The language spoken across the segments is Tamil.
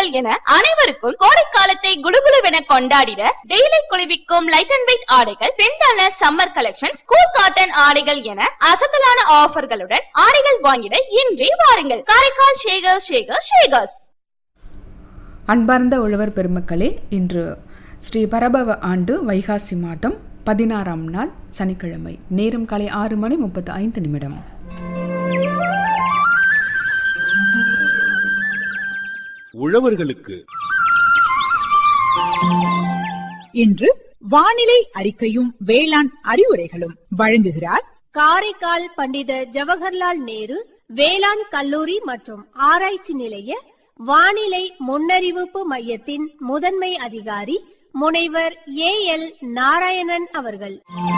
ஆடைகள் என அனைவருக்கும் கோடை காலத்தை குளுகுளுவென கொண்டாடிட டெய்லி குளிர்விக்கும் லைட் அண்ட் வெயிட் ஆடைகள் பெண்டான சம்மர் கலெக்ஷன் ஸ்கூல் காட்டன் ஆடைகள் என அசத்தலான ஆஃபர்களுடன் ஆடைகள் வாங்கிட இன்றே வாருங்கள் காரைக்கால் ஷேகர் ஷேகர் ஷேகர்ஸ் அன்பார்ந்த உழவர் பெருமக்களே இன்று ஸ்ரீ பரபவ ஆண்டு வைகாசி மாதம் பதினாறாம் நாள் சனிக்கிழமை நேரம் காலை ஆறு மணி முப்பத்து ஐந்து நிமிடம் உழவர்களுக்கு இன்று வானிலை அறிக்கையும் வேளாண் அறிவுரைகளும் வழங்குகிறார் காரைக்கால் பண்டித ஜவஹர்லால் நேரு வேளாண் கல்லூரி மற்றும் ஆராய்ச்சி நிலைய வானிலை முன்னறிவிப்பு மையத்தின் முதன்மை அதிகாரி முனைவர் ஏ எல் நாராயணன் அவர்கள்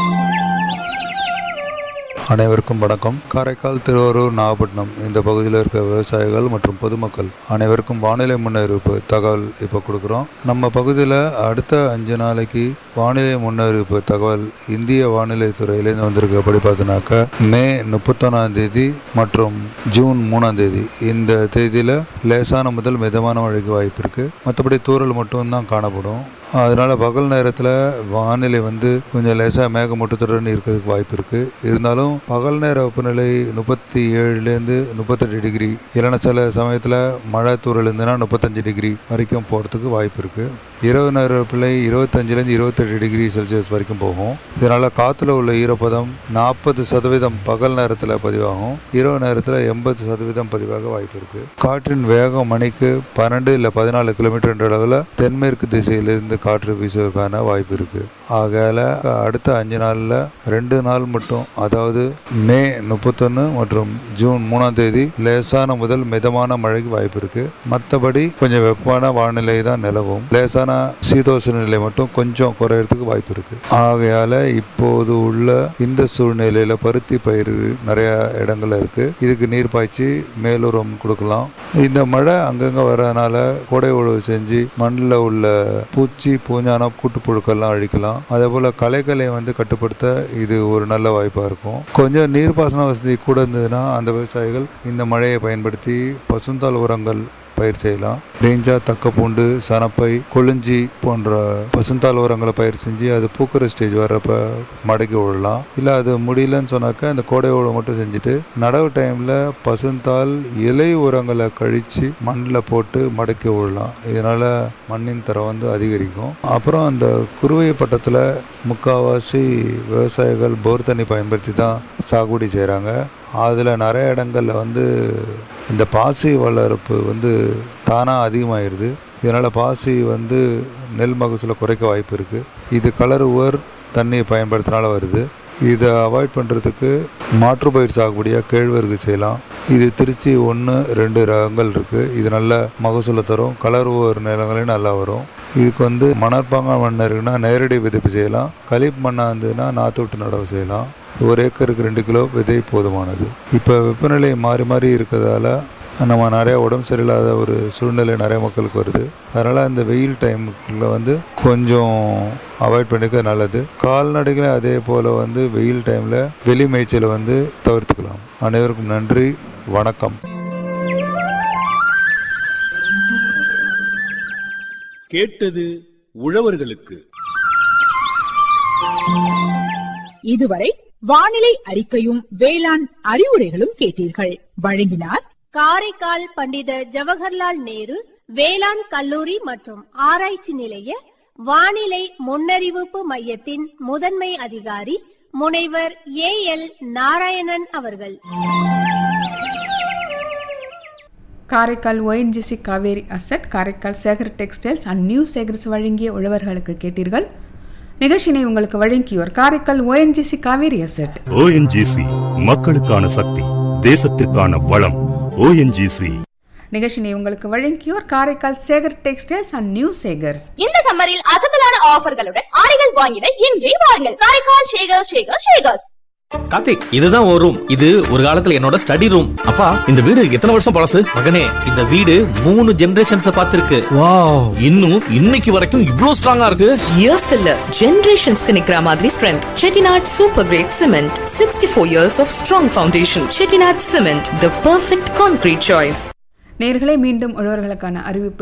அனைவருக்கும் வணக்கம் காரைக்கால் திருவாரூர் நாகப்பட்டினம் இந்த பகுதியில் இருக்க விவசாயிகள் மற்றும் பொதுமக்கள் அனைவருக்கும் வானிலை முன்னறிவிப்பு தகவல் இப்போ கொடுக்குறோம் நம்ம பகுதியில் அடுத்த அஞ்சு நாளைக்கு வானிலை முன்னறிவிப்பு தகவல் இந்திய வானிலை துறையிலேருந்து வந்திருக்கு அப்படி பார்த்தீங்கன்னாக்கா மே முப்பத்தொன்னாம் தேதி மற்றும் ஜூன் மூணாம் தேதி இந்த தேதியில் லேசான முதல் மிதமான மழைக்கு வாய்ப்பு இருக்குது மற்றபடி தூறல் மட்டும்தான் காணப்படும் அதனால பகல் நேரத்தில் வானிலை வந்து கொஞ்சம் லேசாக மேகமூட்டத்துடன் இருக்கிறதுக்கு வாய்ப்பு இருக்குது இருந்தாலும் பகல் நேர வெப்பநிலை முப்பத்தி ஏழுலேருந்து முப்பத்தெட்டு டிகிரி இல்லைன்னா சில சமயத்தில் மழை தூறல் இருந்ததுன்னா முப்பத்தஞ்சு டிகிரி வரைக்கும் போகிறதுக்கு வாய்ப்பு இருக்குது இரவு நேர வெப்பநிலை இருபத்தஞ்சிலேருந்து இருபத்தெட்டு டிகிரி செல்சியஸ் வரைக்கும் போகும் இதனால் காற்றுல உள்ள ஈரப்பதம் நாற்பது சதவீதம் பகல் நேரத்தில் பதிவாகும் இரவு நேரத்தில் எண்பது சதவீதம் பதிவாக வாய்ப்பு இருக்குது காற்றின் வேகம் மணிக்கு பன்னெண்டு இல்லை பதினாலு கிலோமீட்டர் என்ற அளவில் தென்மேற்கு திசையிலிருந்து காற்று வீசுவதற்கான வாய்ப்பு இருக்குது ஆகையால் அடுத்த அஞ்சு நாளில் ரெண்டு நாள் மட்டும் அதாவது மே முப்பத்தொன்று மற்றும் ஜூன் மூணாம் தேதி லேசான முதல் மிதமான மழைக்கு வாய்ப்பு இருக்குது மற்றபடி கொஞ்சம் வெப்பமான வானிலை தான் நிலவும் லேசான சீதோஷ நிலை மட்டும் கொஞ்சம் குறையறதுக்கு வாய்ப்பு இருக்குது ஆகையால் இப்போது உள்ள இந்த சூழ்நிலையில் பருத்தி பயிர் நிறைய இடங்கள்ல இருக்குது இதுக்கு நீர் பாய்ச்சி மேலுரம் கொடுக்கலாம் இந்த மழை அங்கங்கே வர்றதுனால கோடை உழவு செஞ்சு மண்ணில் உள்ள பூச்சி பூஞ்சானம் கூட்டுப்புழுக்கெல்லாம் அழிக்கலாம் அதே போல் களைகளை வந்து கட்டுப்படுத்த இது ஒரு நல்ல வாய்ப்பாக இருக்கும் கொஞ்சம் நீர்ப்பாசன வசதி கூட இருந்ததுன்னா அந்த விவசாயிகள் இந்த மழையை பயன்படுத்தி பசுந்தாள் உரங்கள் பயிர் செய்யலாம் ரேஞ்சா தக்கப்பூண்டு சனப்பை கொளிஞ்சி போன்ற பசுந்தாள் உரங்களை பயிர் செஞ்சு அது பூக்கிற ஸ்டேஜ் வர்றப்ப மடக்கி விடலாம் இல்லை அது முடியலன்னு சொன்னாக்கா இந்த கோடை உழவு மட்டும் செஞ்சுட்டு நடவு டைமில் பசுந்தாள் இலை உரங்களை கழித்து மண்ணில் போட்டு மடக்கி விடலாம் இதனால் மண்ணின் தரம் வந்து அதிகரிக்கும் அப்புறம் அந்த குறுவை பட்டத்தில் முக்கால்வாசி விவசாயிகள் போர் தண்ணி பயன்படுத்தி தான் சாகுபடி செய்கிறாங்க அதில் நிறைய இடங்களில் வந்து இந்த பாசி வளர்ப்பு வந்து தானாக அதிகமாகிடுது இதனால் பாசி வந்து நெல் மகசூலை குறைக்க வாய்ப்பு இருக்குது இது கலர் உவர் தண்ணி பயன்படுத்தினால வருது இதை அவாய்ட் பண்ணுறதுக்கு மாற்று பயிர் சாகுபடியாக கேழ்வரகு செய்யலாம் இது திருச்சி ஒன்று ரெண்டு ரகங்கள் இருக்குது இது நல்ல மகசூலை தரும் கலர் ஒவ்வொரு நிலங்களையும் நல்லா வரும் இதுக்கு வந்து மணற்பாங்க மண் இருக்குன்னா நேரடி விதைப்பு செய்யலாம் களிப் மண்ணாக இருந்ததுன்னா நாற்று விட்டு நடவு செய்யலாம் ஒரு ஏக்கருக்கு ரெண்டு கிலோ விதை போதுமானது இப்போ வெப்பநிலை மாறி மாறி இருக்கிறதால நம்ம நிறைய உடம்பு சரியில்லாத ஒரு சூழ்நிலை நிறைய மக்களுக்கு வருது அதனால் அந்த வெயில் டைமுக்குள்ள வந்து கொஞ்சம் அவாய்ட் பண்ணிக்க நல்லது கால்நடைகளை அதே போல் வந்து வெயில் டைமில் வெளி மேய்ச்சலை வந்து தவிர்த்துக்கலாம் அனைவருக்கும் நன்றி வணக்கம் கேட்டது உழவர்களுக்கு இதுவரை வானிலை அறிக்கையும் வேளாண் அறிவுரைகளும் கேட்டீர்கள் வழங்கினார் காரைக்கால் பண்டித ஜவஹர்லால் நேரு வேளாண் கல்லூரி மற்றும் ஆராய்ச்சி நிலைய வானிலை முன்னறிவிப்பு மையத்தின் முதன்மை அதிகாரி முனைவர் ஏ எல் நாராயணன் அவர்கள் Karaikal ONGC Kaveri asset Karaikal Sekar textiles and new Sekars வழங்கிய உழவர்களுக்கு கேட்டீர்கள் நிகழ்ச்சியினை உங்களுக்கு வழங்கியோர் Karaikal ONGC Kaveri asset ONGC மக்களுக்கான சக்தி தேசத்திற்கான வளம் ஓஎன்ஜிசி நிகழ்ச்சியினை உங்களுக்கு வழங்கியோர் Karaikal Sekar textiles and new Sekars இந்த சம்மரில் அசத்தலான ஆஃபர்களுடன் ஆடைகள் வாங்கிட இன்றே வாருங்கள் காரைக்கால் ஷேகர் ஷேகர் ஷேகர்ஸ் கார்த்திக் இதுதான் ஒரு ரூம் இது ஒரு காலத்துல என்னோட ஸ்டடி ரூம் அப்பா இந்த வீடு எத்தனை வருஷம் பழசு மகனே இந்த வீடு மூணு ஜெனரேஷன்ஸ் பார்த்திருக்கு வாவ் இன்னும் இன்னைக்கு வரைக்கும் இவ்ளோ ஸ்ட்ராங்கா இருக்கு இயர்ஸ்க்கு இல்ல ஜெனரேஷன்ஸ்க்கு நிக்கிற மாதிரி strength Chettinad super grade cement sixty four years of strong foundation Chettinad cement the perfect concrete choice நேர்களை மீண்டும் உழவர்களுக்கான அறிவிப்பு